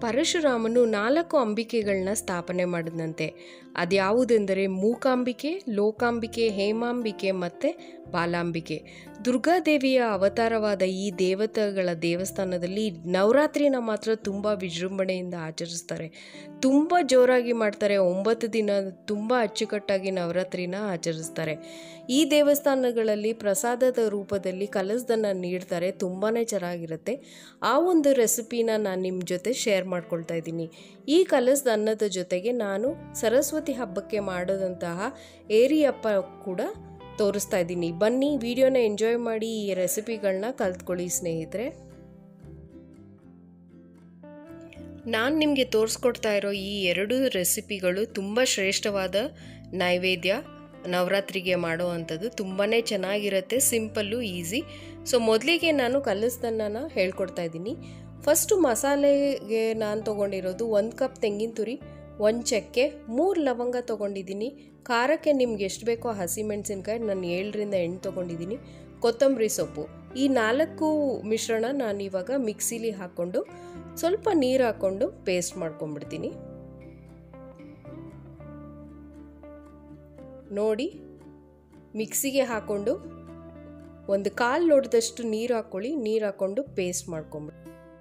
ಪರಶುರಾಮನು ನಾಲ್ಕು ಅಂಬಿಕೆಗಳನ್ನ ಸ್ಥಾಪನೆ ಮಾಡಿದಂತೆ ಅದ್ಯಾವುದೆಂದರೆ ಮೂಕಾಂಬಿಕೆ ಲೋಕಾಂಬಿಕೆ ಹೇಮಾಂಬಿಕೆ ಮತ್ತು ಬಾಲಾಂಬಿಕೆ ದುರ್ಗಾದೇವಿಯ ಅವತಾರವಾದ ಈ ದೇವತೆಗಳ ದೇವಸ್ಥಾನದಲ್ಲಿ ನವರಾತ್ರಿನ ಮಾತ್ರ ತುಂಬ ವಿಜೃಂಭಣೆಯಿಂದ ಆಚರಿಸ್ತಾರೆ ತುಂಬ ಜೋರಾಗಿ ಮಾಡ್ತಾರೆ ಒಂಬತ್ತು ದಿನ ತುಂಬ ಅಚ್ಚುಕಟ್ಟಾಗಿ ನವರಾತ್ರಿನ ಆಚರಿಸ್ತಾರೆ ಈ ದೇವಸ್ಥಾನಗಳಲ್ಲಿ ಪ್ರಸಾದದ ರೂಪದಲ್ಲಿ ಕಲಸದನ್ನು ನೀಡ್ತಾರೆ ತುಂಬಾ ಚೆನ್ನಾಗಿರುತ್ತೆ ಆ ಒಂದು ರೆಸಿಪಿನ ನಾನು ನಿಮ್ಮ ಜೊತೆ ಶೇರ್ ಮಾಡ್ಕೊಳ್ತಾ ಇದ್ದೀನಿ ಈ ಕಲಸದ ಅನ್ನದ ಜೊತೆಗೆ ನಾನು ಸರಸ್ವತಿ ಹಬ್ಬಕ್ಕೆ ಮಾಡೋದಂತಹ ಏರಿಯಪ್ಪ ಕೂಡ ತೋರಿಸ್ತಾ ಇದ್ದೀನಿ ಬನ್ನಿ ವಿಡಿಯೋನ ಎಂಜಾಯ್ ಮಾಡಿ ಈ ರೆಸಿಪಿಗಳನ್ನ ಕಲ್ತ್ಕೊಳ್ಳಿ ಸ್ನೇಹಿತರೆ ನಾನು ನಿಮಗೆ ತೋರಿಸ್ಕೊಡ್ತಾ ಇರೋ ಈ ಎರಡು ರೆಸಿಪಿಗಳು ತುಂಬ ಶ್ರೇಷ್ಠವಾದ ನೈವೇದ್ಯ ನವರಾತ್ರಿಗೆ ಮಾಡೋ ಅಂಥದ್ದು ತುಂಬಾ ಚೆನ್ನಾಗಿರುತ್ತೆ ಸಿಂಪಲ್ಲು ಈಸಿ ಸೊ ಮೊದಲಿಗೆ ನಾನು ಕಲಸ್ದನ್ನ ಹೇಳ್ಕೊಡ್ತಾ ಇದ್ದೀನಿ ಫಸ್ಟು ಮಸಾಲೆಗೆ ನಾನು ತೊಗೊಂಡಿರೋದು ಒಂದು ಕಪ್ ತೆಂಗಿನ ತುರಿ ಒಂದು ಚಕ್ಕೆ ಮೂರು ಲವಂಗ ತೊಗೊಂಡಿದ್ದೀನಿ ಖಾರಕ್ಕೆ ನಿಮ್ಗೆ ಎಷ್ಟು ಬೇಕೋ ಹಸಿಮೆಣಸಿನ್ಕಾಯಿ ನಾನು ಏಳರಿಂದ ಎಂಟು ತೊಗೊಂಡಿದ್ದೀನಿ ಕೊತ್ತಂಬರಿ ಸೊಪ್ಪು ಈ ನಾಲ್ಕು ಮಿಶ್ರಣ ನಾನು ಇವಾಗ ಮಿಕ್ಸಿಲಿ ಹಾಕ್ಕೊಂಡು ಸ್ವಲ್ಪ ನೀರು ಹಾಕ್ಕೊಂಡು ಪೇಸ್ಟ್ ಮಾಡ್ಕೊಂಡ್ಬಿಡ್ತೀನಿ ನೋಡಿ ಮಿಕ್ಸಿಗೆ ಹಾಕ್ಕೊಂಡು ಒಂದು ಕಾಲು ಲೋಟದಷ್ಟು ನೀರು ಹಾಕ್ಕೊಳ್ಳಿ ನೀರು ಹಾಕ್ಕೊಂಡು ಪೇಸ್ಟ್ ಮಾಡ್ಕೊಂಬಿಡಿ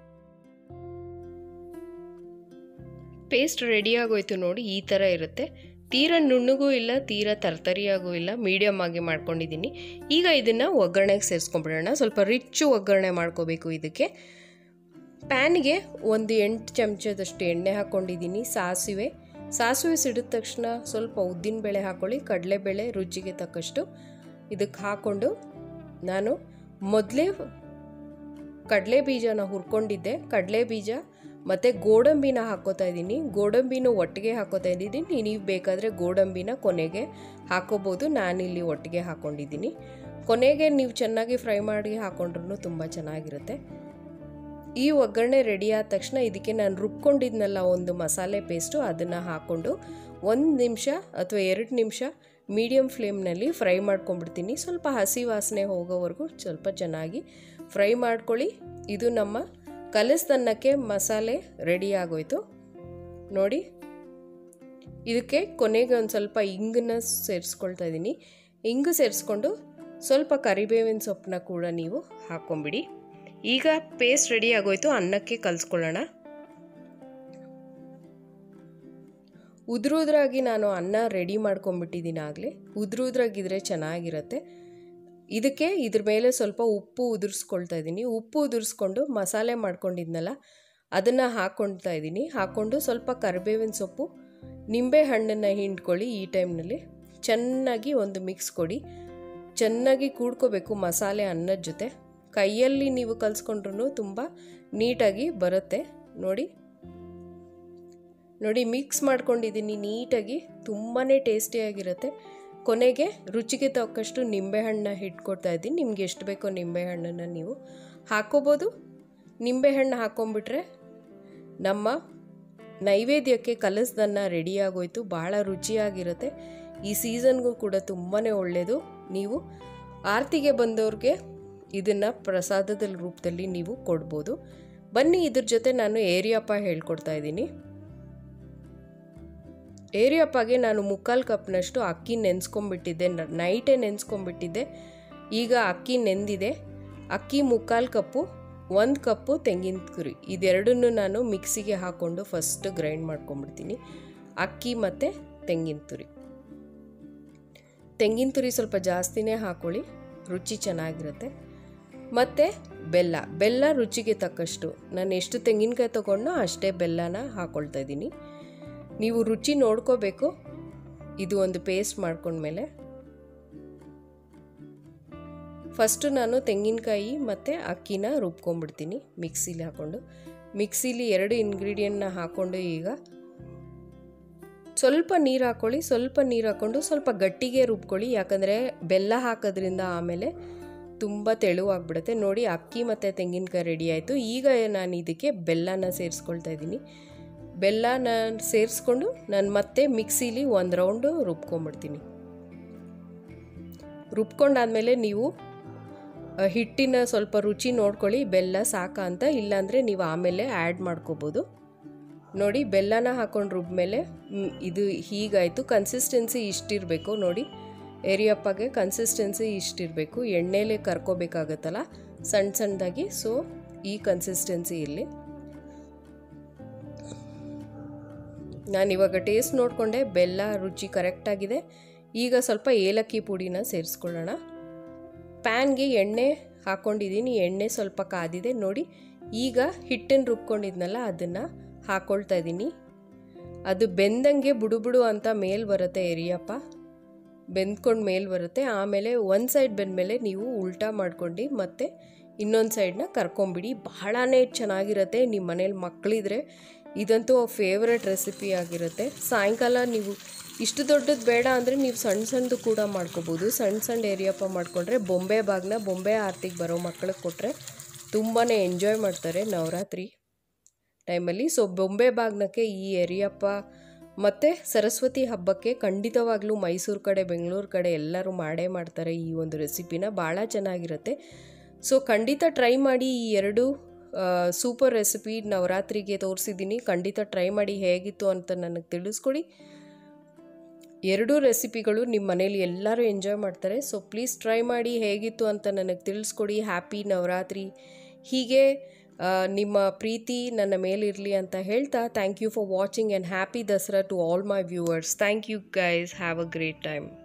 ಪೇಸ್ಟ್ ರೆಡಿ ಆಗೋಯ್ತು ನೋಡಿ ಈ ಥರ ಇರುತ್ತೆ ತೀರ ನುಣ್ಣಗೂ ಇಲ್ಲ ತೀರ ತರ್ತರಿಯಾಗೂ ಇಲ್ಲ ಮೀಡಿಯಮ್ ಆಗಿ ಮಾಡ್ಕೊಂಡಿದ್ದೀನಿ ಈಗ ಇದನ್ನು ಒಗ್ಗರಣೆಗೆ ಸೇರಿಸ್ಕೊಂಡ್ಬಿಡೋಣ ಸ್ವಲ್ಪ ರಿಚ್ಚು ಒಗ್ಗರಣೆ ಮಾಡ್ಕೋಬೇಕು ಇದಕ್ಕೆ ಪ್ಯಾನ್ಗೆ ಒಂದು ಎಂಟು ಚಮಚದಷ್ಟು ಎಣ್ಣೆ ಹಾಕ್ಕೊಂಡಿದ್ದೀನಿ ಸಾಸಿವೆ ಸಾಸಿವೆ ಸಿಡಿದ ತಕ್ಷಣ ಸ್ವಲ್ಪ ಉದ್ದಿನಬೇಳೆ ಹಾಕ್ಕೊಳ್ಳಿ ಕಡಲೆಬೇಳೆ ರುಚಿಗೆ ತಕ್ಕಷ್ಟು ಇದಕ್ಕೆ ಹಾಕ್ಕೊಂಡು ನಾನು ಮೊದಲೇ ಕಡಲೆ ಬೀಜನ ಹುರ್ಕೊಂಡಿದ್ದೆ ಕಡಲೆ ಬೀಜ ಮತ್ತು ಗೋಡಂಬಿನ ಹಾಕೋತಾ ಇದ್ದೀನಿ ಗೋಡಂಬಿನ ಒಟ್ಟಿಗೆ ಹಾಕೋತಾ ಇದ್ದೀನಿ ನೀವು ಬೇಕಾದರೆ ಗೋಡಂಬಿನ ಕೊನೆಗೆ ಹಾಕೋಬೋದು ನಾನಿಲ್ಲಿ ಒಟ್ಟಿಗೆ ಹಾಕ್ಕೊಂಡಿದ್ದೀನಿ ಕೊನೆಗೆ ನೀವು ಚೆನ್ನಾಗಿ ಫ್ರೈ ಮಾಡಿ ಹಾಕೊಂಡ್ರೂ ತುಂಬ ಚೆನ್ನಾಗಿರುತ್ತೆ ಈ ಒಗ್ಗರಣೆ ರೆಡಿ ಆದ ತಕ್ಷಣ ಇದಕ್ಕೆ ನಾನು ರುಬ್ಕೊಂಡಿದ್ನಲ್ಲ ಒಂದು ಮಸಾಲೆ ಪೇಸ್ಟು ಅದನ್ನು ಹಾಕ್ಕೊಂಡು ಒಂದು ನಿಮಿಷ ಅಥವಾ ಎರಡು ನಿಮಿಷ ಮೀಡಿಯಮ್ ಫ್ಲೇಮ್ನಲ್ಲಿ ಫ್ರೈ ಮಾಡ್ಕೊಂಡ್ಬಿಡ್ತೀನಿ ಸ್ವಲ್ಪ ಹಸಿ ವಾಸನೆ ಹೋಗೋವರೆಗೂ ಸ್ವಲ್ಪ ಚೆನ್ನಾಗಿ ಫ್ರೈ ಮಾಡ್ಕೊಳ್ಳಿ ಇದು ನಮ್ಮ ಕಲಸ್ದನ್ನಕ್ಕೆ ಮಸಾಲೆ ರೆಡಿ ಆಗೋಯ್ತು ನೋಡಿ ಇದಕ್ಕೆ ಕೊನೆಗೆ ಒಂದು ಸ್ವಲ್ಪ ಇಂಗನ್ನ ಸೇರಿಸ್ಕೊಳ್ತಾ ಇದ್ದೀನಿ ಇಂಗು ಸೇರಿಸ್ಕೊಂಡು ಸ್ವಲ್ಪ ಕರಿಬೇವಿನ ಸೊಪ್ಪನ್ನ ಕೂಡ ನೀವು ಹಾಕ್ಕೊಂಬಿಡಿ ಈಗ ಪೇಸ್ಟ್ ರೆಡಿ ಆಗೋಯ್ತು ಅನ್ನಕ್ಕೆ ಕಲಿಸ್ಕೊಳ್ಳೋಣ ಉದ್ರುದ್ರಾಗಿ ನಾನು ಅನ್ನ ರೆಡಿ ಮಾಡ್ಕೊಂಬಿಟ್ಟಿದ್ದೀನಿ ಆಗಲೇ ಉದ್ರುದ್ರಾಗಿದ್ರೆ ಚೆನ್ನಾಗಿರುತ್ತೆ ಇದಕ್ಕೆ ಇದ್ರ ಮೇಲೆ ಸ್ವಲ್ಪ ಉಪ್ಪು ಉದುರಿಸ್ಕೊಳ್ತಾ ಇದ್ದೀನಿ ಉಪ್ಪು ಉದುರಿಸ್ಕೊಂಡು ಮಸಾಲೆ ಮಾಡ್ಕೊಂಡಿದ್ನಲ್ಲ ಅದನ್ನು ಹಾಕ್ಕೊಳ್ತಾ ಇದ್ದೀನಿ ಹಾಕ್ಕೊಂಡು ಸ್ವಲ್ಪ ಕರಿಬೇವಿನ ಸೊಪ್ಪು ನಿಂಬೆ ಹಣ್ಣನ್ನು ಹಿಂಡ್ಕೊಳ್ಳಿ ಈ ಟೈಮ್ನಲ್ಲಿ ಚೆನ್ನಾಗಿ ಒಂದು ಮಿಕ್ಸ್ ಕೊಡಿ ಚೆನ್ನಾಗಿ ಕೂಡ್ಕೋಬೇಕು ಮಸಾಲೆ ಅನ್ನದ ಜೊತೆ ಕೈಯಲ್ಲಿ ನೀವು ಕಲಿಸ್ಕೊಂಡ್ರೂ ತುಂಬ ನೀಟಾಗಿ ಬರುತ್ತೆ ನೋಡಿ ನೋಡಿ ಮಿಕ್ಸ್ ಮಾಡ್ಕೊಂಡಿದ್ದೀನಿ ನೀಟಾಗಿ ತುಂಬಾ ಟೇಸ್ಟಿಯಾಗಿರುತ್ತೆ ಕೊನೆಗೆ ರುಚಿಗೆ ತಕ್ಕಷ್ಟು ನಿಂಬೆಹಣ್ಣನ್ನ ಇಟ್ಕೊಡ್ತಾ ಇದ್ದೀನಿ ನಿಮ್ಗೆ ಎಷ್ಟು ಬೇಕೋ ನಿಂಬೆಹಣ್ಣನ್ನು ನೀವು ಹಾಕೋಬೋದು ನಿಂಬೆಹಣ್ಣು ಹಾಕ್ಕೊಂಬಿಟ್ರೆ ನಮ್ಮ ನೈವೇದ್ಯಕ್ಕೆ ಕಲಸ್ದನ್ನ ರೆಡಿಯಾಗೋಯ್ತು ಭಾಳ ರುಚಿಯಾಗಿರುತ್ತೆ ಈ ಸೀಸನ್ಗೂ ಕೂಡ ತುಂಬಾ ಒಳ್ಳೆಯದು ನೀವು ಆರತಿಗೆ ಬಂದವ್ರಿಗೆ ಇದನ್ನು ಪ್ರಸಾದದ ರೂಪದಲ್ಲಿ ನೀವು ಕೊಡ್ಬೋದು ಬನ್ನಿ ಇದ್ರ ಜೊತೆ ನಾನು ಏರಿಯಪ್ಪ ಹೇಳ್ಕೊಡ್ತಾ ಇದ್ದೀನಿ ಏರಿಯಪ್ಪಗೆ ನಾನು ಮುಕ್ಕಾಲು ಕಪ್ನಷ್ಟು ಅಕ್ಕಿ ನೆನೆಸ್ಕೊಂಬಿಟ್ಟಿದ್ದೆ ನೈಟೇ ನೆನೆಸ್ಕೊಂಬಿಟ್ಟಿದ್ದೆ ಈಗ ಅಕ್ಕಿ ನೆಂದಿದೆ ಅಕ್ಕಿ ಮುಕ್ಕಾಲು ಕಪ್ಪು ಒಂದು ಕಪ್ಪು ತೆಂಗಿನ ತುರಿ ಇದೆರಡನ್ನೂ ನಾನು ಮಿಕ್ಸಿಗೆ ಹಾಕ್ಕೊಂಡು ಫಸ್ಟ್ ಗ್ರೈಂಡ್ ಮಾಡ್ಕೊಂಬಿಡ್ತೀನಿ ಅಕ್ಕಿ ಮತ್ತು ತೆಂಗಿನ ತುರಿ ತೆಂಗಿನ ತುರಿ ಸ್ವಲ್ಪ ಜಾಸ್ತಿನೇ ಹಾಕ್ಕೊಳ್ಳಿ ರುಚಿ ಚೆನ್ನಾಗಿರುತ್ತೆ ಮತ್ತು ಬೆಲ್ಲ ಬೆಲ್ಲ ರುಚಿಗೆ ತಕ್ಕಷ್ಟು ನಾನು ಎಷ್ಟು ತೆಂಗಿನಕಾಯಿ ತೊಗೊಂಡೋ ಅಷ್ಟೇ ಬೆಲ್ಲನ ಹಾಕ್ಕೊಳ್ತಾ ಇದ್ದೀನಿ ನೀವು ರುಚಿ ನೋಡ್ಕೋಬೇಕು ಇದು ಒಂದು ಪೇಸ್ಟ್ ಮಾಡ್ಕೊಂಡ್ಮೇಲೆ ಫಸ್ಟು ನಾನು ತೆಂಗಿನಕಾಯಿ ಮತ್ತು ಅಕ್ಕಿನ ರುಬ್ಕೊಂಡ್ಬಿಡ್ತೀನಿ ಮಿಕ್ಸಿಲಿ ಹಾಕ್ಕೊಂಡು ಮಿಕ್ಸಿಲಿ ಎರಡು ಇಂಗ್ರೀಡಿಯೆಂಟ್ನ ಹಾಕ್ಕೊಂಡು ಈಗ ಸ್ವಲ್ಪ ನೀರು ಹಾಕ್ಕೊಳ್ಳಿ ಸ್ವಲ್ಪ ನೀರು ಹಾಕ್ಕೊಂಡು ಸ್ವಲ್ಪ ಗಟ್ಟಿಗೆ ರುಬ್ಕೊಳ್ಳಿ ಯಾಕಂದರೆ ಬೆಲ್ಲ ಹಾಕೋದ್ರಿಂದ ಆಮೇಲೆ ತುಂಬ ತೆಳುವಾಗ್ಬಿಡುತ್ತೆ ನೋಡಿ ಅಕ್ಕಿ ಮತ್ತು ತೆಂಗಿನಕಾಯಿ ರೆಡಿ ಆಯಿತು ಈಗ ನಾನು ಇದಕ್ಕೆ ಬೆಲ್ಲನ ಸೇರಿಸ್ಕೊಳ್ತಾ ಇದ್ದೀನಿ ಬೆಲ್ಲನ ಸೇರಿಸ್ಕೊಂಡು ನಾನು ಮತ್ತೆ ಮಿಕ್ಸಿಲಿ ಒಂದು ರೌಂಡು ರುಬ್ಕೊಂಬಿಡ್ತೀನಿ ರುಬ್ಕೊಂಡಾದಮೇಲೆ ನೀವು ಹಿಟ್ಟಿನ ಸ್ವಲ್ಪ ರುಚಿ ನೋಡ್ಕೊಳ್ಳಿ ಬೆಲ್ಲ ಸಾಕ ಅಂತ ಇಲ್ಲಾಂದರೆ ನೀವು ಆಮೇಲೆ ಆ್ಯಡ್ ಮಾಡ್ಕೋಬೋದು ನೋಡಿ ಬೆಲ್ಲನ ಹಾಕೊಂಡು ರುಬ್ಮೇಲೆ ಮ್, ಇದು ಹೀಗಾಯಿತು ಕನ್ಸಿಸ್ಟೆನ್ಸಿ ಇಷ್ಟಿರಬೇಕು ನೋಡಿ ಏರಿಯಪ್ಪಗೆ ಕನ್ಸಿಸ್ಟೆನ್ಸಿ ಇಷ್ಟಿರಬೇಕು ಎಣ್ಣೆಲೆ ಕರ್ಕೋಬೇಕಾಗತ್ತಲ್ಲ ಸಣ್ಣ ಸಣ್ಣದಾಗಿ ಸೊ ಈ ಕನ್ಸಿಸ್ಟೆನ್ಸಿ ಇಲ್ಲಿ ನಾನು ಇವಾಗ ಟೇಸ್ಟ್ ನೋಡಿಕೊಂಡೆ ಬೆಲ್ಲ ರುಚಿ ಕರೆಕ್ಟಾಗಿದೆ ಈಗ ಸ್ವಲ್ಪ ಏಲಕ್ಕಿ ಪುಡಿನ ಸೇರಿಸ್ಕೊಳ್ಳೋಣ ಪ್ಯಾನ್ಗೆ ಎಣ್ಣೆ ಹಾಕ್ಕೊಂಡಿದ್ದೀನಿ ಎಣ್ಣೆ ಸ್ವಲ್ಪ ಕಾದಿದೆ ನೋಡಿ ಈಗ ಹಿಟ್ಟನ್ನು ರುಬ್ಕೊಂಡಿದ್ನಲ್ಲ ಅದನ್ನು ಹಾಕ್ಕೊಳ್ತಾ ಇದ್ದೀನಿ ಅದು ಬೆಂದಂಗೆ ಬುಡು ಬುಡು ಅಂತ ಮೇಲ್ ಬರುತ್ತೆ ಎರಿಯಪ್ಪ ಬೆಂದ್ಕೊಂಡು ಮೇಲ್ ಬರುತ್ತೆ ಆಮೇಲೆ ಒಂದು ಸೈಡ್ ಬೆಂದಮೇಲೆ ನೀವು ಉಲ್ಟಾ ಮಾಡ್ಕೊಂಡು ಮತ್ತೆ ಇನ್ನೊಂದು ಸೈಡ್ನ ಕರ್ಕೊಂಬಿಡಿ ಬಹಳನೇ ಚೆನ್ನಾಗಿರುತ್ತೆ ನಿಮ್ಮ ಮನೇಲಿ ಮಕ್ಕಳಿದ್ರೆ ಇದಂತೂ ಫೇವ್ರೆಟ್ ರೆಸಿಪಿ ಆಗಿರುತ್ತೆ ಸಾಯಂಕಾಲ ನೀವು ಇಷ್ಟು ದೊಡ್ಡದು ಬೇಡ ಅಂದರೆ ನೀವು ಸಣ್ಣ ಸಣ್ಣದು ಕೂಡ ಮಾಡ್ಕೋಬೋದು ಸಣ್ಣ ಸಣ್ಣ ಏರಿಯಪ್ಪ ಮಾಡಿಕೊಂಡ್ರೆ ಬೊಂಬೆ ಬಾಗ್ನ ಬೊಂಬೆ ಆರತಿಗೆ ಬರೋ ಮಕ್ಕಳಿಗೆ ಕೊಟ್ಟರೆ ತುಂಬಾ ಎಂಜಾಯ್ ಮಾಡ್ತಾರೆ ನವರಾತ್ರಿ ಟೈಮಲ್ಲಿ ಸೊ ಬೊಂಬೆ ಬಾಗ್ನಕ್ಕೆ ಈ ಎರಿಯಪ್ಪ ಮತ್ತು ಸರಸ್ವತಿ ಹಬ್ಬಕ್ಕೆ ಖಂಡಿತವಾಗ್ಲೂ ಮೈಸೂರು ಕಡೆ ಬೆಂಗಳೂರು ಕಡೆ ಎಲ್ಲರೂ ಮಾಡೇ ಮಾಡ್ತಾರೆ ಈ ಒಂದು ರೆಸಿಪಿನ ಭಾಳ ಚೆನ್ನಾಗಿರುತ್ತೆ ಸೊ ಖಂಡಿತ ಟ್ರೈ ಮಾಡಿ ಈ ಎರಡು ಸೂಪರ್ ರೆಸಿಪಿ ನವರಾತ್ರಿಗೆ ತೋರಿಸಿದ್ದೀನಿ ಖಂಡಿತ ಟ್ರೈ ಮಾಡಿ ಹೇಗಿತ್ತು ಅಂತ ನನಗೆ ತಿಳಿಸ್ಕೊಡಿ ಎರಡೂ ರೆಸಿಪಿಗಳು ನಿಮ್ಮ ಮನೇಲಿ ಎಲ್ಲರೂ ಎಂಜಾಯ್ ಮಾಡ್ತಾರೆ ಸೊ ಪ್ಲೀಸ್ ಟ್ರೈ ಮಾಡಿ ಹೇಗಿತ್ತು ಅಂತ ನನಗೆ ತಿಳಿಸ್ಕೊಡಿ ಹ್ಯಾಪಿ ನವರಾತ್ರಿ ಹೀಗೆ ಆ, ನಿಮ್ಮ ಪ್ರೀತಿ ನನ್ನ ಮೇಲಿರಲಿ ಅಂತ ಹೇಳ್ತಾ thank you for watching and happy Dasara to all my viewers thank you guys have a great time